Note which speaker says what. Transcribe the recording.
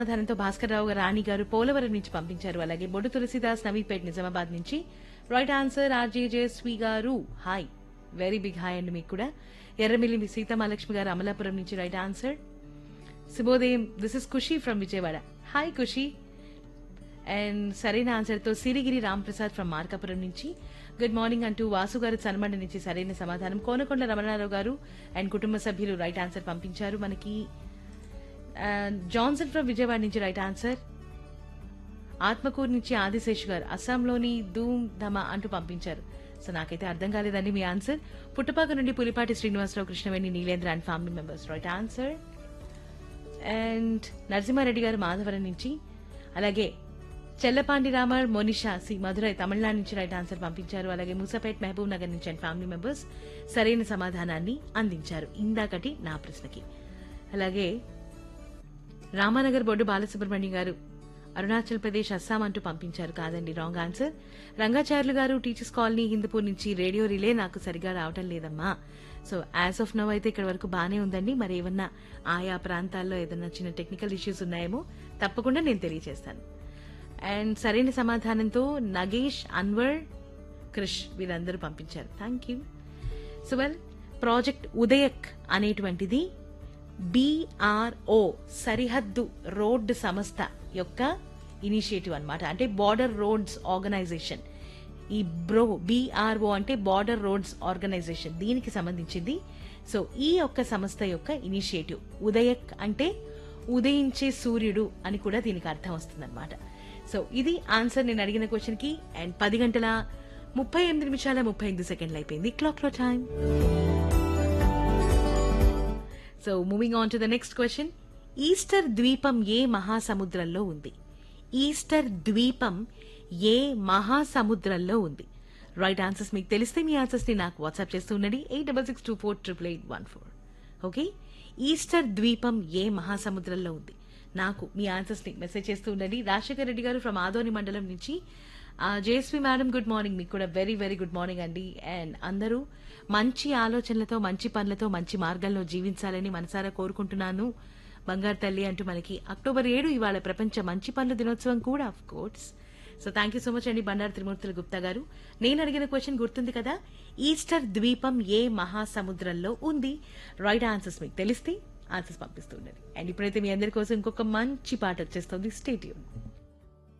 Speaker 1: సమాధానంతో భాస్కర్ రావు గారు రాణి గారు పోలవరం నుంచి పంపించారు అలాగే బొడ్డు తులసిదాస్ నవీపేట్ నిజామాబాద్ నుంచి రైట్ ఆన్సర్ ఆర్జేజేస్వి గారు హాయ్ వెరీ బిగ్ హాయ్ అండి మీకు కూడా ఎర్రమిల్లి సీతమాలక్ష్మి గారు అమలాపురం నుంచి రైట్ ఆన్సర్ శుభోదయం this is Khushi from Vijayawada hi Khushi and సరైన ఆన్సర్తో సిరిగిరి రాంప్రసాద్ ఫ్రమ్ మార్కాపురం నుంచి గుడ్ మార్నింగ్ అంటూ వాసు గారు సన్మండ నుంచి సరైన సమాధానం కోనకొండ రమణారావు గారు అండ్ కుటుంబ సభ్యులు రైట్ ఆన్సర్ పంపించారు మనకి అండ్ జాన్సన్ ఫ్రమ్ విజయవాడ నుంచి రైట్ ఆన్సర్ ఆత్మకూరు నుంచి ఆదిశేష్ గారు అస్సాంలోని ధూమ్ ధమ అంటూ పంపించారు సో నాకైతే అర్థం కాలేదండి మీ ఆన్సర్ పుట్టపాక నుండి Pulipati Srinivasarao Krishnaveni Neelendra and family members right answer and Narasimhareddy గారు మాధవరం నుంచి అలాగే చెల్లపాండి రామర్ మోనిషా సి మధురై తమిళనాడు నుంచి రైట్ ఆన్సర్ పంపించారు అలాగే మూసాపేట్ మహబూబ్ నగర్ నుంచి అండ్ ఫ్యామిలీ మెంబర్స్ సరైన సమాధానాన్ని అందించారు ఇందాకటి నా ప్రశ్నకి అలాగే రామానగర్ బొడ్డు బాలసుబ్రహ్మణ్యం గారు అరుణాచల్ ప్రదేశ్ అస్సాం అంటూ పంపించారు కాదండి రాంగ్ ఆన్సర్ రంగాచార్యులు గారు టీచర్స్ కాలనీ హిందూపూర్ నుంచి రేడియో రిలే నాకు సరిగా రావటం లేదమ్మా సో యాజ్ ఆఫ్ నవ్ అయితే ఇక్కడ వరకు బానే ఉందండి మరి ఏమన్నా ఆయా ప్రాంతాల్లో ఏదన్నా చిన్న టెక్నికల్ ఇష్యూస్ ఉన్నాయేమో తప్పకుండా నేను తెలియజేస్తాను అండ్ సరైన సమాధానంతో నగేష్ అన్వర్ క్రిష్ వీరందరూ పంపించారు thank you so well project ఉదయక్ అనేటువంటిది బీఆర్ఓ సరిహద్దు రోడ్ సంస్థ యొక్క ఇనిషియేటివ్ అన్నమాట అంటే బార్డర్ రోడ్స్ ఆర్గనైజేషన్ ఈ బ్రో బీఆర్ఓ అంటే బార్డర్ రోడ్స్ ఆర్గనైజేషన్ దీనికి సంబంధించింది సో ఈ యొక్క సంస్థ యొక్క ఇనిషియేటివ్ ఉదయక్ అంటే ఉదయించే సూర్యుడు అని కూడా దీనికి అర్థం వస్తుందన్నమాట సో ఇది ఆన్సర్ నేను అడిగిన క్వశ్చన్ కి అండ్ పది గంటల ముప్పై ఎనిమిది నిమిషాల ముప్పై ఎనిమిది సెకండ్లు అయిపోయింది క్లాక్ లో time so moving on to the next question Easter ద్వీపం ఏ మహాసముద్రంలో ఉంది ఈస్టర్ ద్వీపం ఏ మహాసముద్రంలో ఉంది రైట్ ఆన్సర్స్ మీకు తెలిస్తే మీ ఆన్సర్స్ ని నాకు వాట్సాప్ చేస్తూ ఉండండి eight double six two four triple eight one four okay Easter ద్వీపం ఏ మహాసముద్రంలో ఉంది నాకు మీ ఆన్సర్స్ ని మెసేజ్ చేస్తూ ఉండండి రాజశేఖర్ రెడ్డి గారు ఫ్రమ్ ఆదోని మండలం నుంచి జేఎస్వి మేడం గుడ్ మార్నింగ్ మీకు కూడా వెరీ వెరీ గుడ్ మార్నింగ్ అండి అండ్ అందరూ మంచి ఆలోచనలతో మంచి పనులతో మంచి మార్గంలో జీవించాలని మనసారా కోరుకుంటున్నాను బంగారు తల్లి అంటూ మనకి అక్టోబర్ ఏడు ఇవాళ ప్రపంచ మంచి పనుల దినోత్సవం కూడా of course so thank you so much అండి బండారు త్రిమూర్తుల గుప్తా గారు నేను అడిగిన క్వశ్చన్ గుర్తుంది కదా ఈస్టర్ ద్వీపం ఏ మహాసముద్రంలో ఉంది రైట్ ఆన్సర్స్ మీకు తెలిస్తే ఆన్సర్స్ పంపిస్తూ ఉండండి అండ్ ఇప్పుడైతే మీ అందరి కోసం ఇంకొక మంచి పాట వచ్చేస్తుంది స్టేట్యూన్